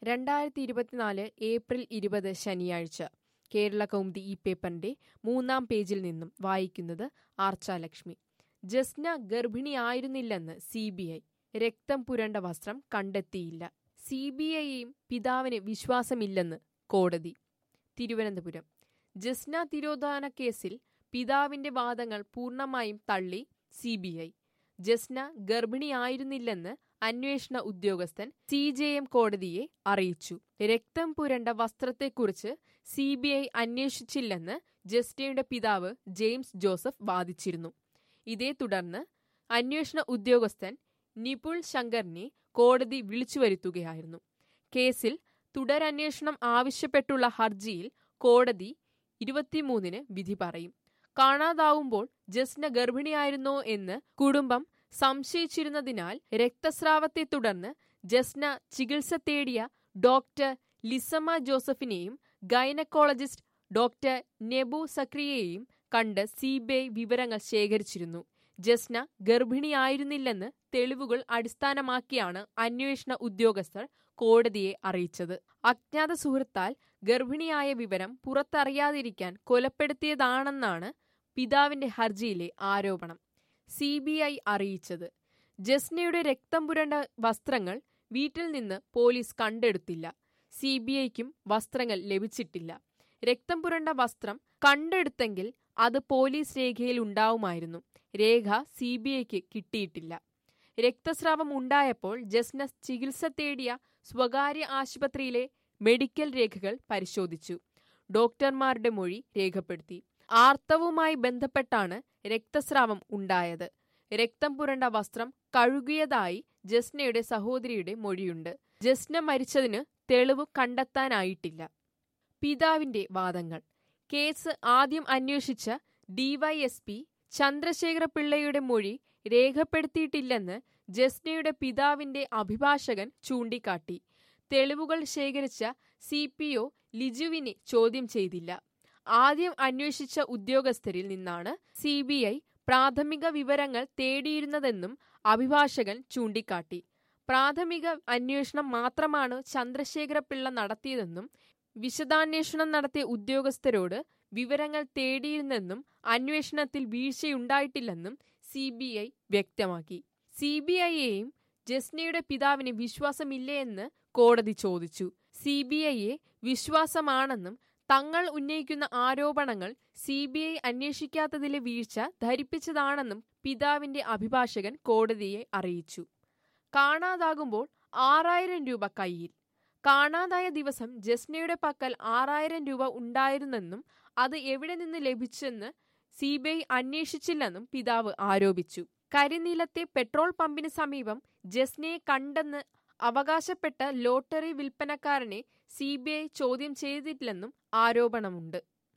രണ്ടായിരത്തി ഇരുപത്തിനാല് ഏപ്രിൽ ഇരുപത് ശനിയാഴ്ച കേരള കൗമുദി ഈ പേപ്പറിന്റെ മൂന്നാം പേജിൽ നിന്നും വായിക്കുന്നത് ആർച്ചാലക്ഷ്മി ജസ്ന ഗർഭിണിയായിരുന്നില്ലെന്ന് സി ബി ഐ രക്തം പുരണ്ട വസ്ത്രം കണ്ടെത്തിയില്ല സി ബി ഐയും പിതാവിന് വിശ്വാസമില്ലെന്ന് കോടതി തിരുവനന്തപുരം ജസ്ന തിരോധാന കേസിൽ പിതാവിന്റെ വാദങ്ങൾ പൂർണ്ണമായും തള്ളി സി ബി ഐ ജസ്ന ഗർഭിണിയായിരുന്നില്ലെന്ന് അന്വേഷണ ഉദ്യോഗസ്ഥൻ സി ജെ എം കോടതിയെ അറിയിച്ചു രക്തം പുരണ്ട വസ്ത്രത്തെക്കുറിച്ച് സി ബി ഐ അന്വേഷിച്ചില്ലെന്ന് ജസ്നയുടെ പിതാവ് ജെയിംസ് ജോസഫ് വാദിച്ചിരുന്നു ഇതേ തുടർന്ന് അന്വേഷണ ഉദ്യോഗസ്ഥൻ നിപുൾ ശങ്കറിനെ കോടതി വിളിച്ചു വരുത്തുകയായിരുന്നു കേസിൽ തുടരന്വേഷണം ആവശ്യപ്പെട്ടുള്ള ഹർജിയിൽ കോടതി ഇരുപത്തിമൂന്നിന് വിധി പറയും കാണാതാവുമ്പോൾ ജസ്ന ഗർഭിണിയായിരുന്നോ എന്ന് കുടുംബം സംശയിച്ചിരുന്നതിനാൽ രക്തസ്രാവത്തെ തുടർന്ന് ജസ്ന ചികിത്സ തേടിയ ഡോക്ടർ ലിസമ്മ ജോസഫിനെയും ഗൈനക്കോളജിസ്റ്റ് ഡോക്ടർ നെബു സക്രിയയെയും കണ്ട് സിബിഐ വിവരങ്ങൾ ശേഖരിച്ചിരുന്നു ജസ്ന ഗർഭിണിയായിരുന്നില്ലെന്ന് തെളിവുകൾ അടിസ്ഥാനമാക്കിയാണ് അന്വേഷണ ഉദ്യോഗസ്ഥർ കോടതിയെ അറിയിച്ചത് അജ്ഞാത സുഹൃത്താൽ ഗർഭിണിയായ വിവരം പുറത്തറിയാതിരിക്കാൻ കൊലപ്പെടുത്തിയതാണെന്നാണ് പിതാവിന്റെ ഹർജിയിലെ ആരോപണം സി ബി ഐ അറിയിച്ചത് ജസ്നയുടെ രക്തം പുരണ്ട വസ്ത്രങ്ങൾ വീട്ടിൽ നിന്ന് പോലീസ് കണ്ടെടുത്തില്ല സി ബി ഐക്കും വസ്ത്രങ്ങൾ ലഭിച്ചിട്ടില്ല രക്തം പുരണ്ട വസ്ത്രം കണ്ടെടുത്തെങ്കിൽ അത് പോലീസ് രേഖയിൽ ഉണ്ടാവുമായിരുന്നു രേഖ സി ബി ഐക്ക് കിട്ടിയിട്ടില്ല രക്തസ്രാവം ഉണ്ടായപ്പോൾ ജസ്ന ചികിത്സ തേടിയ സ്വകാര്യ ആശുപത്രിയിലെ മെഡിക്കൽ രേഖകൾ പരിശോധിച്ചു ഡോക്ടർമാരുടെ മൊഴി രേഖപ്പെടുത്തി ആർത്തവുമായി ബന്ധപ്പെട്ടാണ് രക്തസ്രാവം ഉണ്ടായത് രക്തം പുരണ്ട വസ്ത്രം കഴുകിയതായി ജസ്നയുടെ സഹോദരിയുടെ മൊഴിയുണ്ട് ജസ്ന മരിച്ചതിന് തെളിവ് കണ്ടെത്താനായിട്ടില്ല പിതാവിന്റെ വാദങ്ങൾ കേസ് ആദ്യം അന്വേഷിച്ച ഡിവൈഎസ്പി ചന്ദ്രശേഖര പിള്ളയുടെ മൊഴി രേഖപ്പെടുത്തിയിട്ടില്ലെന്ന് ജസ്നയുടെ പിതാവിന്റെ അഭിഭാഷകൻ ചൂണ്ടിക്കാട്ടി തെളിവുകൾ ശേഖരിച്ച സി പി ഒ ലിജുവിനെ ചോദ്യം ചെയ്തില്ല ആദ്യം അന്വേഷിച്ച ഉദ്യോഗസ്ഥരിൽ നിന്നാണ് സി ബി ഐ പ്രാഥമിക വിവരങ്ങൾ തേടിയിരുന്നതെന്നും അഭിഭാഷകൻ ചൂണ്ടിക്കാട്ടി പ്രാഥമിക അന്വേഷണം മാത്രമാണ് ചന്ദ്രശേഖര പിള്ള നടത്തിയതെന്നും വിശദാന്വേഷണം നടത്തിയ ഉദ്യോഗസ്ഥരോട് വിവരങ്ങൾ തേടിയിരുന്നെന്നും അന്വേഷണത്തിൽ വീഴ്ചയുണ്ടായിട്ടില്ലെന്നും സി ബി ഐ വ്യക്തമാക്കി സി ബി ഐയെയും ജസ്നയുടെ പിതാവിന് വിശ്വാസമില്ലേ എന്ന് കോടതി ചോദിച്ചു സി ബി ഐയെ വിശ്വാസമാണെന്നും തങ്ങൾ ഉന്നയിക്കുന്ന ആരോപണങ്ങൾ സി ബി ഐ അന്വേഷിക്കാത്തതിലെ വീഴ്ച ധരിപ്പിച്ചതാണെന്നും പിതാവിന്റെ അഭിഭാഷകൻ കോടതിയെ അറിയിച്ചു കാണാതാകുമ്പോൾ ആറായിരം രൂപ കയ്യിൽ കാണാതായ ദിവസം ജസ്നയുടെ പക്കൽ ആറായിരം രൂപ ഉണ്ടായിരുന്നെന്നും അത് എവിടെ നിന്ന് ലഭിച്ചെന്ന് സി ബി ഐ അന്വേഷിച്ചില്ലെന്നും പിതാവ് ആരോപിച്ചു കരിനിലത്തെ പെട്രോൾ പമ്പിന് സമീപം ജസ്നയെ കണ്ടെന്ന് അവകാശപ്പെട്ട ലോട്ടറി വിൽപ്പനക്കാരനെ സി ചോദ്യം ചെയ്തിട്ടില്ലെന്നും ആരോപണമുണ്ട്